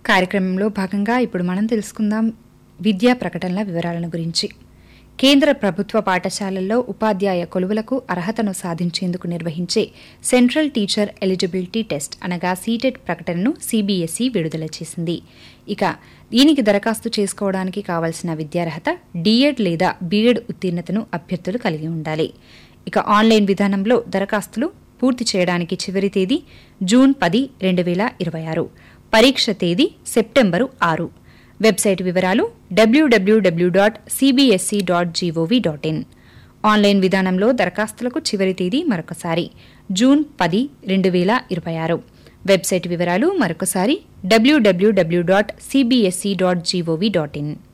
కార్యక్రమంలో భాగంగా ఇప్పుడు మనం తెలుసుకుందాం విద్యా ప్రకటనల వివరాలను గురించి కేంద్ర ప్రభుత్వ పాఠశాలల్లో ఉపాధ్యాయ కొలువులకు అర్హతను సాధించేందుకు నిర్వహించే సెంట్రల్ టీచర్ ఎలిజిబిలిటీ టెస్ట్ అనగా సీటెట్ ప్రకటనను సీబీఎస్ఈ విడుదల చేసింది ఇక దీనికి దరఖాస్తు చేసుకోవడానికి కావాల్సిన విద్యార్హత డీఎడ్ లేదా బీఎడ్ ఉత్తీర్ణతను అభ్యర్థులు కలిగి ఉండాలి ఇక ఆన్లైన్ విధానంలో దరఖాస్తులు పూర్తి చేయడానికి చివరి తేదీ జూన్ పది రెండు వేల ఇరవై ఆరు పరీక్ష తేదీ సెప్టెంబరు ఆరు వెబ్సైట్ వివరాలు WWW dot CBSE dot GOV dot in online విధానంలో దరఖాస్తులకు చివరి తేదీ మరొకసారి జూన్ పది రెండు వేల ఇరవై ఆరు వెబ్సైట్ వివరాలు మరొకసారి WWW dot CBSE dot GOV dot in